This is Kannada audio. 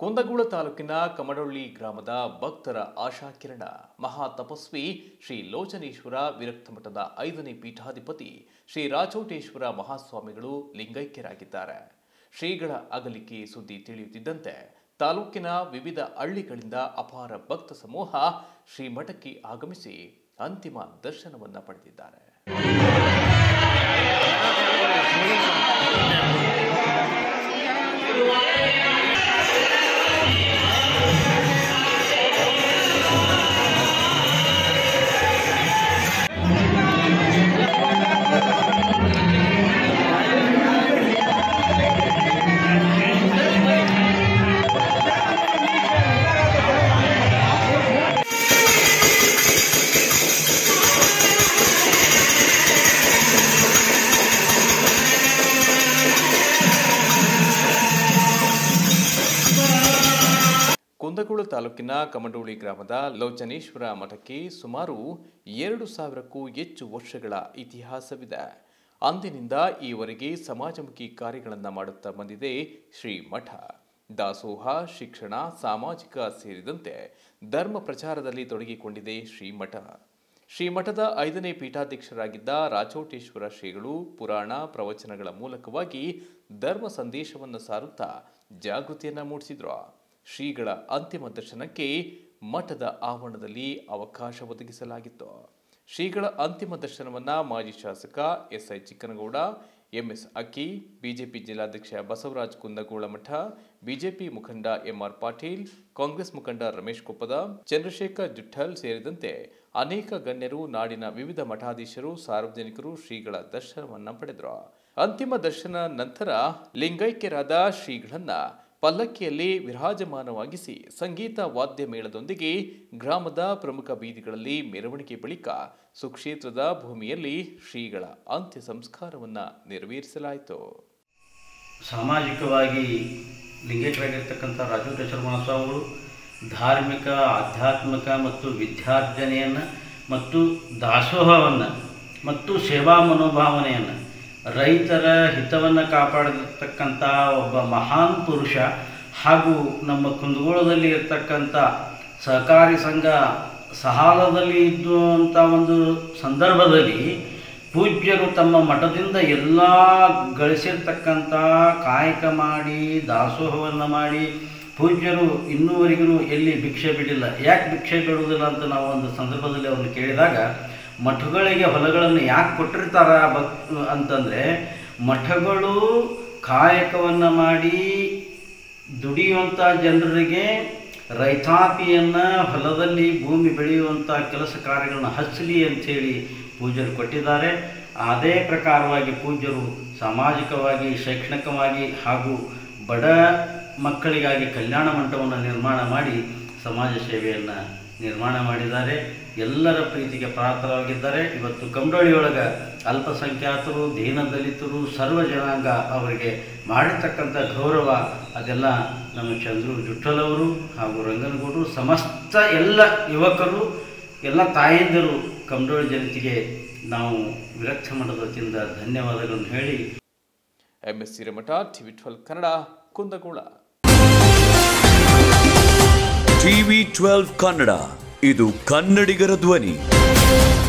ಕುಂದಗೋಳ ತಾಲೂಕಿನ ಕಮಡೊಳ್ಳಿ ಗ್ರಾಮದ ಭಕ್ತರ ಆಶಾಕಿರಣ ಮಹಾ ತಪಸ್ವಿ ಶ್ರೀ ಲೋಚನೇಶ್ವರ ವಿರಕ್ತ ಮಠದ ಐದನೇ ಪೀಠಾಧಿಪತಿ ಶ್ರೀ ರಾಚೋಟೇಶ್ವರ ಮಹಾಸ್ವಾಮಿಗಳು ಲಿಂಗೈಕ್ಯರಾಗಿದ್ದಾರೆ ಶ್ರೀಗಳ ಅಗಲಿಕೆ ಸುದ್ದಿ ತಿಳಿಯುತ್ತಿದ್ದಂತೆ ತಾಲೂಕಿನ ವಿವಿಧ ಹಳ್ಳಿಗಳಿಂದ ಅಪಾರ ಭಕ್ತ ಸಮೂಹ ಶ್ರೀಮಠಕ್ಕೆ ಆಗಮಿಸಿ ಅಂತಿಮ ದರ್ಶನವನ್ನ ಪಡೆದಿದ್ದಾರೆ ಕುಂದಗೋಳ ತಾಲೂಕಿನ ಕಮಡೋಳಿ ಗ್ರಾಮದ ಲೋಚನೇಶ್ವರ ಮಠಕ್ಕೆ ಸುಮಾರು ಎರಡು ಸಾವಿರಕ್ಕೂ ಹೆಚ್ಚು ವರ್ಷಗಳ ಇತಿಹಾಸವಿದೆ ಅಂದಿನಿಂದ ಈವರೆಗೆ ಸಮಾಜಮುಖಿ ಕಾರ್ಯಗಳನ್ನು ಮಾಡುತ್ತಾ ಬಂದಿದೆ ಶ್ರೀ ಮಠ ದಾಸೋಹ ಶಿಕ್ಷಣ ಸಾಮಾಜಿಕ ಸೇರಿದಂತೆ ಧರ್ಮ ಪ್ರಚಾರದಲ್ಲಿ ತೊಡಗಿಕೊಂಡಿದೆ ಶ್ರೀಮಠ ಶ್ರೀಮಠದ ಐದನೇ ಪೀಠಾಧ್ಯಕ್ಷರಾಗಿದ್ದ ರಾಚೋಟೇಶ್ವರ ಶ್ರೀಗಳು ಪುರಾಣ ಪ್ರವಚನಗಳ ಮೂಲಕವಾಗಿ ಧರ್ಮ ಸಂದೇಶವನ್ನು ಸಾರುತ್ತಾ ಜಾಗೃತಿಯನ್ನ ಮೂಡಿಸಿದ್ರು ಶ್ರೀಗಳ ಅಂತಿಮ ದರ್ಶನಕ್ಕೆ ಮಠದ ಆವರಣದಲ್ಲಿ ಅವಕಾಶ ಒದಗಿಸಲಾಗಿತ್ತು ಶ್ರೀಗಳ ಅಂತಿಮ ದರ್ಶನವನ್ನ ಮಾಜಿ ಶಾಸಕ S I Chikkanagouda M S Akki BJP ಜಿಲ್ಲಾಧ್ಯಕ್ಷ ಬಸವರಾಜ್ ಕುಂದಗೋಳ ಮಠ ಬಿಜೆಪಿ ಮುಖಂಡ ಎಂಆರ್ ಪಾಟೀಲ್ ಕಾಂಗ್ರೆಸ್ ಮುಖಂಡ ರಮೇಶ್ ಕೊಪ್ಪದ ಚಂದ್ರಶೇಖರ್ ಜುಠಲ್ ಸೇರಿದಂತೆ ಅನೇಕ ಗಣ್ಯರು ನಾಡಿನ ವಿವಿಧ ಮಠಾಧೀಶರು ಸಾರ್ವಜನಿಕರು ಶ್ರೀಗಳ ದರ್ಶನವನ್ನ ಪಡೆದರು ಅಂತಿಮ ದರ್ಶನ ನಂತರ ಲಿಂಗೈಕ್ಯರಾದ ಶ್ರೀಗಳನ್ನ ಪಲ್ಲಕ್ಕಿಯಲ್ಲಿ ವಿರಾಜಮಾನವಾಗಿಸಿ ಸಂಗೀತ ವಾದ್ಯ ಮೇಳದೊಂದಿಗೆ ಗ್ರಾಮದ ಪ್ರಮುಖ ಬೀದಿಗಳಲ್ಲಿ ಮೆರವಣಿಗೆ ಬಳಿಕ ಸುಕ್ಷೇತ್ರದ ಭೂಮಿಯಲ್ಲಿ ಶ್ರೀಗಳ ಅಂತ್ಯ ಸಂಸ್ಕಾರವನ್ನ ನೆರವೇರಿಸಲಾಯಿತು ಸಾಮಾಜಿಕವಾಗಿ ಲಿಂಗೈಕ್ಯರಾಗಿರ್ತಕ್ಕಂಥ ರಾಜೋಟೇಶ್ವರ ಮಹಾಸ್ವಾಮಿಗಳು ಧಾರ್ಮಿಕ ಆಧ್ಯಾತ್ಮಿಕ ಮತ್ತು ವಿದ್ಯಾರ್ಜನೆಯನ್ನು ಮತ್ತು ದಾಸೋಹವನ್ನು ಮತ್ತು ಸೇವಾ ಮನೋಭಾವನೆಯನ್ನು ರೈತರ ಹಿತವನ್ನು ಕಾಪಾಡಿರ್ತಕ್ಕಂಥ ಒಬ್ಬ ಮಹಾನ್ ಪುರುಷ ಹಾಗೂ ನಮ್ಮ ಕುಂದಗೋಳದಲ್ಲಿ ಇರ್ತಕ್ಕಂಥ ಸಹಕಾರಿ ಸಂಘ ಸಹಾಲದಲ್ಲಿ ಇದ್ದುವಂಥ ಒಂದು ಸಂದರ್ಭದಲ್ಲಿ ಪೂಜ್ಯರು ತಮ್ಮ ಮಠದಿಂದ ಎಲ್ಲ ಗಳಿಸಿರ್ತಕ್ಕಂಥ ಕಾಯಕ ಮಾಡಿ ದಾಸೋಹವನ್ನು ಮಾಡಿ ಪೂಜ್ಯರು ಇನ್ನೂವರೆಗೂ ಎಲ್ಲಿ ಭಿಕ್ಷೆ ಬಿಡಿಲ್ಲ ಯಾಕೆ ಭಿಕ್ಷೆ ಬಿಡುವುದಿಲ್ಲ ಅಂತ ನಾವು ಒಂದು ಸಂದರ್ಭದಲ್ಲಿ ಅವ್ರನ್ನ ಕೇಳಿದಾಗ ಮಠಗಳಿಗೆ ಹೊಲಗಳನ್ನು ಯಾಕೆ ಕೊಟ್ಟಿರ್ತಾರ ಭಕ್ ಅಂತಂದರೆ ಮಠಗಳು ಕಾಯಕವನ್ನು ಮಾಡಿ ದುಡಿಯುವಂಥ ಜನರಿಗೆ ರೈತಾಪಿಯನ್ನು ಹೊಲದಲ್ಲಿ ಭೂಮಿ ಬೆಳೆಯುವಂಥ ಕೆಲಸ ಕಾರ್ಯಗಳನ್ನ ಹಚ್ಚಲಿ ಅಂಥೇಳಿ ಪೂಜ್ಯರು ಕೊಟ್ಟಿದ್ದಾರೆ ಅದೇ ಪ್ರಕಾರವಾಗಿ ಪೂಜ್ಯರು ಸಾಮಾಜಿಕವಾಗಿ ಶೈಕ್ಷಣಿಕವಾಗಿ ಹಾಗೂ ಬಡ ಮಕ್ಕಳಿಗಾಗಿ ಕಲ್ಯಾಣ ಮಂಟಪವನ್ನು ನಿರ್ಮಾಣ ಮಾಡಿ ಸಮಾಜ ಸೇವೆಯನ್ನು ನಿರ್ಮಾಣ ಮಾಡಿದ್ದಾರೆ ಎಲ್ಲರ ಪ್ರೀತಿಗೆ ಪಾತ್ರವಾಗಿದ್ದಾರೆ ಇವತ್ತು ಕಂಡೋಳಿಯೊಳಗೆ ಅಲ್ಪಸಂಖ್ಯಾತರು ದೀನದಲಿತರು ಸರ್ವ ಜನಾಂಗ ಅವರಿಗೆ ಮಾಡಿರ್ತಕ್ಕಂಥ ಗೌರವ ಅದೆಲ್ಲ ನಮ್ಮ ಚಂದ್ರು ಜುಟ್ಟಲವರು ಹಾಗೂ ರಂಗನಗೌಡರು ಸಮಸ್ತ ಎಲ್ಲ ಯುವಕರು ಎಲ್ಲ ತಾಯಂದಿರು ಕಂಡೋಳಿ ಜನತೆಗೆ ನಾವು ವಿರಕ್ತ ಮಠದ ವತಿಯಿಂದ ಧನ್ಯವಾದಗಳನ್ನು ಹೇಳಿ M S Hiremath TV twelve Kannada Kundagol TV twelve Kannada ಇದು ಕನ್ನಡಿಗರ ಧ್ವನಿ